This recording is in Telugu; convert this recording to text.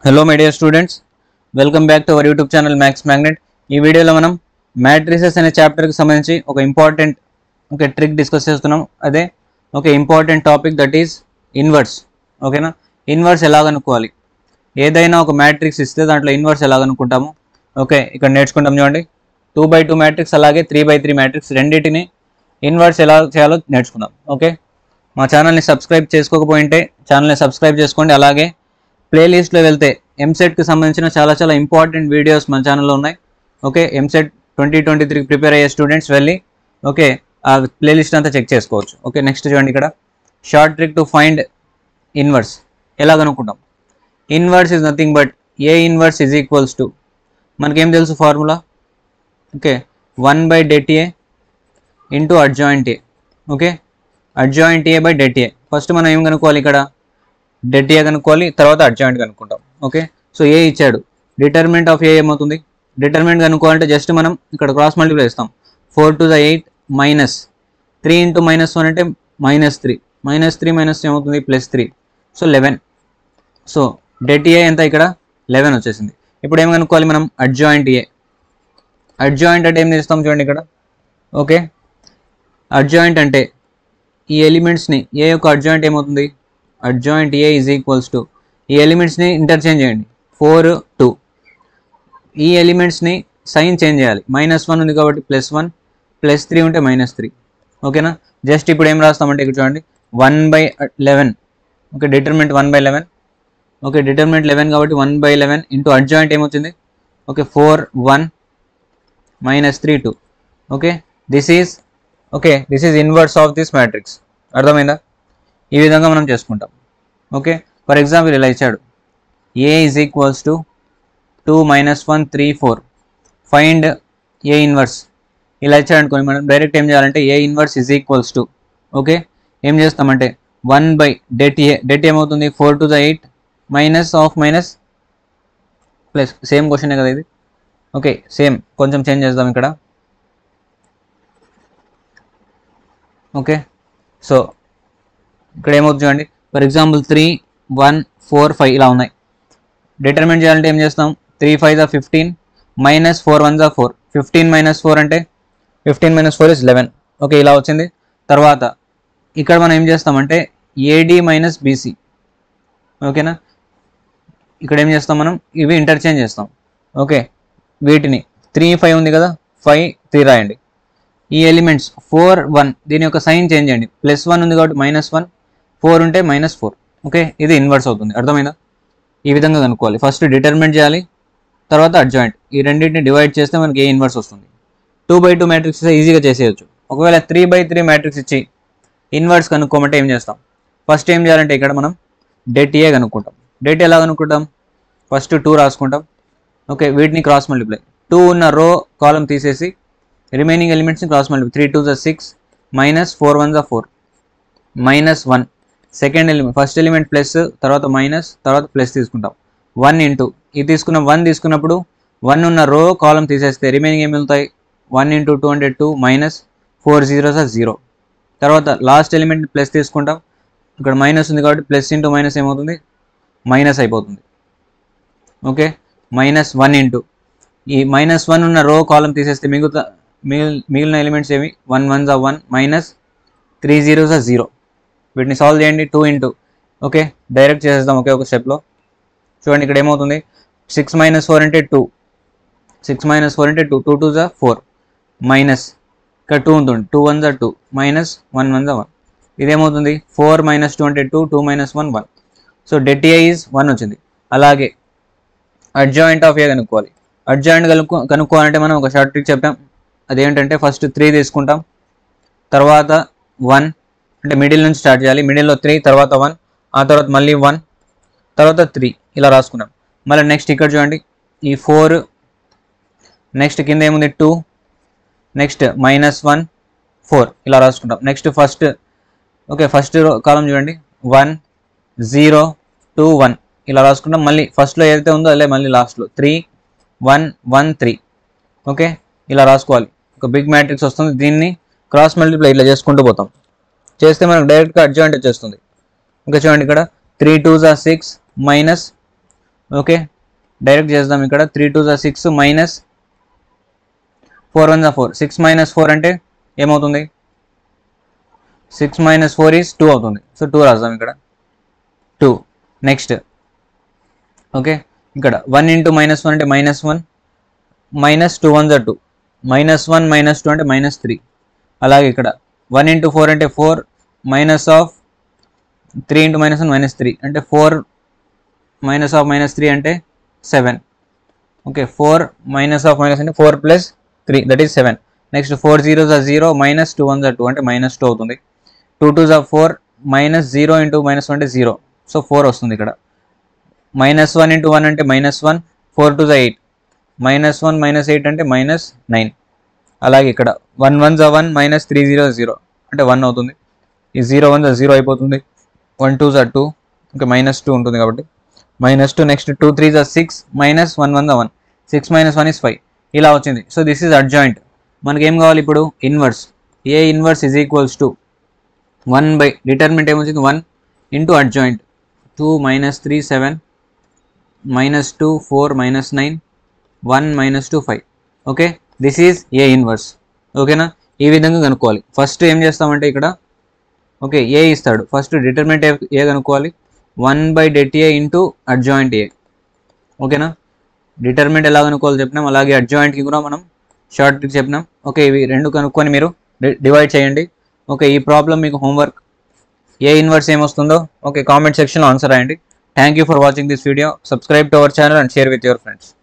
hello my dear students welcome back to our YouTube channel Max Magnet ఈ వీడియోలో మనం మ్యాట్రిసెస్ అనే చాప్టర్కి సంబంధించి ఒక ఇంపార్టెంట్ ఒక ట్రిక్ డిస్కస్ చేస్తున్నాం అదే ఒక important topic that is inverse ఓకేనా ఇన్వర్స్ ఎలా కనుక్కోవాలి ఏదైనా ఒక మ్యాట్రిక్స్ ఇస్తే దాంట్లో ఇన్వర్స్ ఎలా కనుక్కుంటాము ఓకే ఇక్కడ నేర్చుకుంటాం చూడండి టూ బై టూ మ్యాట్రిక్స్ అలాగే త్రీ బై త్రీ మ్యాట్రిక్స్ రెండింటిని ఇన్వర్స్ ఎలా చేయాలో నేర్చుకుందాం ఓకే మా ఛానల్ని సబ్స్క్రైబ్ చేసుకోకపోయింటే ఛానల్ని సబ్స్క్రైబ్ చేసుకోండి అలాగే ప్లేలిస్ట్లో వెళ్తే ఎంసెట్కి సంబంధించిన చాలా చాలా ఇంపార్టెంట్ వీడియోస్ మన ఛానల్లో ఉన్నాయి ఓకే ఎంసెట్ ట్వంటీ ట్వంటీ త్రీకి ప్రిపేర్ అయ్యే స్టూడెంట్స్ వెళ్ళి ఓకే ఆ ప్లేలిస్ట్ అంతా చెక్ చేసుకోవచ్చు ఓకే నెక్స్ట్ చూడండి ఇక్కడ short trick to find inverse ఎలా కనుక్కుంటాం inverse is nothing but A inverse is equals to మనకేం తెలుసు formula okay one by det A into adjoint A okay adjoint A by det A first మనం ఏం కనుక్కోవాలి ఇక్కడ డెట్ ఏ కనుక్కోవాలి తర్వాత అడ్జాయింట్ కనుక్కుంటాం ఓకే సో ఏ ఇచ్చాడు డిటర్మినెంట్ ఆఫ్ ఏ ఏమవుతుంది డిటర్మినెంట్ కనుక్కోవాలంటే జస్ట్ మనం ఇక్కడ క్రాస్ మల్టిప్లై ఇస్తాం four to the eight minus three into minus one అంటే minus three minus three minus ఏమవుతుంది plus three so eleven so det A ఎంత ఇక్కడ లెవెన్ వచ్చేసింది ఇప్పుడు ఏం కనుక్కోవాలి మనం అడ్జాయింట్ ఏ అడ్జాయింట్ అంటే ఏం చేస్తాం చూడండి ఇక్కడ ఓకే అడ్జాయింట్ అంటే ఈ ఎలిమెంట్స్ని ఏ యొక్క అడ్జాయింట్ ఏమవుతుంది adjoint A is equals to ఈ ఎలిమెంట్స్ని ఇంటర్చేంజ్ చేయండి ఫోర్ టూ ఈ ఎలిమెంట్స్ని సైన్ చేంజ్ చేయాలి మైనస్ వన్ ఉంది కాబట్టి ప్లస్ వన్ ప్లస్ త్రీ ఉంటే మైనస్ త్రీ ఓకేనా జస్ట్ ఇప్పుడు ఏం రాస్తామంటే ఇక్కడ చూడండి one by eleven okay determinant one by eleven okay determinant eleven కాబట్టి one by eleven into adjoint ఏమొచ్చింది okay four one minus three two okay this is okay this is inverse of this matrix అర్థమైందా ఈ విధంగా మనం చేసుకుంటాం ఓకే ఫర్ ఎగ్జాంపుల్ ఇలా ఇచ్చాడు A is equals to two minus one three four find A inverse ఇలా ఇచ్చాడు అనుకోండి మనం డైరెక్ట్ ఏం చేయాలంటే A inverse is equals to okay ఏం చేస్తామంటే one by det A det ఏమవుతుంది four to the eight minus of minus plus same క్వశ్చనే కదా ఇది ఓకే సేమ్ కొంచెం చేంజ్ చేద్దాం ఇక్కడ ఓకే సో ఇక్కడ ఏమవుతుంది చూడండి for example three one four five ఇలా ఉన్నాయి డిటర్మిన్ చేయాలంటే ఏం చేస్తాం త్రీ ఫైవ్ జా ఫిఫ్టీన్ మైనస్ ఫోర్ వన్ జా ఫోర్ ఫిఫ్టీన్ మైనస్ ఫోర్ అంటే fifteen minus four is eleven okay ఇలా వచ్చింది తర్వాత ఇక్కడ మనం ఏం చేస్తామంటే ఏడి మైనస్ బీసీ ఓకేనా ఇక్కడ ఏం చేస్తాం మనం ఇవి ఇంటర్చేంజ్ చేస్తాం ఓకే వీటిని త్రీ ఫైవ్ ఉంది కదా ఫైవ్ త్రీ రాయండి ఈ ఎలిమెంట్స్ ఫోర్ వన్ దీని యొక్క సైన్ చేంజ్ చేయండి ప్లస్ వన్ ఉంది కాబట్టి మైనస్ వన్ ఫోర్ ఉంటే మైనస్ ఫోర్ ఓకే ఇది ఇన్వర్స్ అవుతుంది అర్థమైందా ఈ విధంగా కనుక్కోవాలి ఫస్ట్ డిటర్మినెంట్ చేయాలి తర్వాత అడ్జాయింట్ ఈ రెండింటిని డివైడ్ చేస్తే మనకి ఏ ఇన్వర్స్ వస్తుంది టూ బై టూ మ్యాట్రిక్స్ ఈజీగా చేసేయచ్చు ఒకవేళ త్రీ బై త్రీ మ్యాట్రిక్స్ ఇచ్చి ఇన్వర్స్ కనుక్కోమంటే ఏం చేస్తాం ఫస్ట్ ఏం చేయాలంటే ఇక్కడ మనం డెట్ ఏ కనుక్కుంటాం డెట్ ఎలా కనుక్కుంటాం ఫస్ట్ టూ రాసుకుంటాం ఓకే వీటిని క్రాస్ మల్టిప్లై టూ ఉన్న రో కాలం తీసేసి రిమైనింగ్ ఎలిమెంట్స్ని క్రాస్ మల్టిప్లై త్రీ టూ జా సిక్స్ మైనస్ ఫోర్ వన్ జా four minus one second element first element plus తర్వాత మైనస్ తర్వాత ప్లస్ తీసుకుంటాం వన్ ఇంటూ ఇది తీసుకున్న వన్ తీసుకున్నప్పుడు వన్ ఉన్న రో కాలం తీసేస్తే రిమైనింగ్ ఏమి మిగులుతాయి one into two hundred two minus four zeros or zero తర్వాత లాస్ట్ ఎలిమెంట్ ప్లస్ తీసుకుంటాం ఇక్కడ మైనస్ ఉంది కాబట్టి ప్లస్ ఇంటూ మైనస్ ఏమవుతుంది మైనస్ అయిపోతుంది ఓకే మైనస్ వన్ ఇంటూ ఈ మైనస్ వన్ ఉన్న రో కాలం తీసేస్తే మిగతా మిగిలిన మిగిలిన ఎలిమెంట్స్ ఏమి వన్ వన్ జా one minus three zeros or zero వీటిని సాల్వ్ చేయండి టూ ఇంటూ ఓకే డైరెక్ట్ చేసేద్దాం ఒకే ఒక స్టెప్లో చూడండి ఇక్కడ ఏమవుతుంది సిక్స్ మైనస్ ఫోర్ అంటే టూ సిక్స్ మైనస్ ఫోర్ అంటే టూ టూ టూ జా ఫోర్ మైనస్ ఇక్కడ టూ ఉంటుంది టూ వన్ జా టూ మైనస్ వన్ వన్ జా వన్ ఇదేమవుతుంది ఫోర్ మైనస్ టూ అంటే two two minus one one so det A is one వచ్చింది అలాగే అడ్జాయింట్ ఆఫ్ ఏ కనుక్కోవాలి అడ్జాయింట్ కనుక్కో కనుక్కోవాలంటే మనం ఒక షార్ట్ ట్రిక్ చెప్పాం అదేంటంటే ఫస్ట్ త్రీ తీసుకుంటాం తర్వాత వన్ అంటే మిడిల్ నుంచి స్టార్ట్ చేయాలి మిడిల్లో త్రీ తర్వాత వన్ ఆ తర్వాత మళ్ళీ వన్ తర్వాత త్రీ ఇలా రాసుకున్నాం మళ్ళీ నెక్స్ట్ ఇక్కడ చూడండి ఈ ఫోర్ నెక్స్ట్ కింద ఏముంది two next minus one four ఇలా రాసుకుంటాం next first okay first column చూడండి వన్ జీరో టూ వన్ ఇలా రాసుకుంటాం మళ్ళీ ఫస్ట్లో ఏదైతే ఉందో అదే మళ్ళీ లాస్ట్లో three one one three okay ఇలా రాసుకోవాలి ఒక బిగ్ మ్యాట్రిక్స్ వస్తుంది దీన్ని క్రాస్ మల్టిప్లై ఇట్లా చేసుకుంటూ పోతాం చేస్తే మనకు డైరెక్ట్గా అడ్జాయింట్ వచ్చేస్తుంది ఇంకా చూడండి ఇక్కడ త్రీ టూ జా సిక్స్ మైనస్ ఓకే డైరెక్ట్ చేద్దాం ఇక్కడ త్రీ టూ జా సిక్స్ మైనస్ ఫోర్ వన్ జా ఫోర్ సిక్స్ మైనస్ ఫోర్ అంటే ఏమవుతుంది six minus four is two అవుతుంది సో టూ రాద్దాం ఇక్కడ టూ నెక్స్ట్ ఓకే ఇక్కడ వన్ ఇంటూ మైనస్ వన్ అంటే minus one minus two one జా two minus one minus two అంటే మైనస్ త్రీ అలాగే ఇక్కడ వన్ ఇంటూ ఫోర్ అంటే four minus of three into minus one minus three అంటే four minus of minus three అంటే seven okay four minus of minus అంటే four plus three that is seven next four zero జా జీరో మైనస్ టూ వన్ జా టూ అంటే మైనస్ టూ అవుతుంది టూ టూ జా four minus zero into minus one అంటే జీరో సో ఫోర్ వస్తుంది ఇక్కడ మైనస్ వన్ ఇంటూ వన్ అంటే మైనస్ వన్ ఫోర్ టూ జా eight minus one minus eight అంటే మైనస్ నైన్ అలాగే ఇక్కడ వన్ వన్ జా one minus three zero zero అంటే వన్ అవుతుంది ఈ జీరో వన్ జా జీరో అయిపోతుంది వన్ టూ జా టూ ఇంకా మైనస్ టూ ఉంటుంది కాబట్టి minus two next two three జా సిక్స్ మైనస్ వన్ వన్ జా one six minus one is five ఇలా వచ్చింది సో దిస్ ఈజ్ అడ్జాయింట్ మనకి ఏం కావాలి ఇప్పుడు inverse A inverse is equals to one by determinant ఏమొచ్చింది one into adjoint two minus three seven minus two four minus nine one minus two five okay this is A inverse ఓకేనా ఈ విధంగా కనుక్కోవాలి ఫస్ట్ ఏం చేస్తామంటే ఇక్కడ ఓకే ఏ ఇస్తాడు ఫస్ట్ డిటర్మినెంట్ ఏ ఏ కనుక్కోవాలి one by det A into adjoint A ఓకేనా డిటర్మినెంట్ ఎలా కనుక్కోవాలి చెప్పినాం అలాగే అడ్జాయింట్కి కూడా మనం షార్ట్ ట్రిక్ చెప్పినాం ఓకే ఇవి రెండు కనుక్కొని మీరు డివైడ్ చేయండి ఓకే ఈ ప్రాబ్లం మీకు హోంవర్క్ ఏ ఇన్వర్స్ ఏమొస్తుందో ఓకే కామెంట్ సెక్షన్లో ఆన్సర్ రాయండి thank you for watching this video subscribe to our channel and share with your friends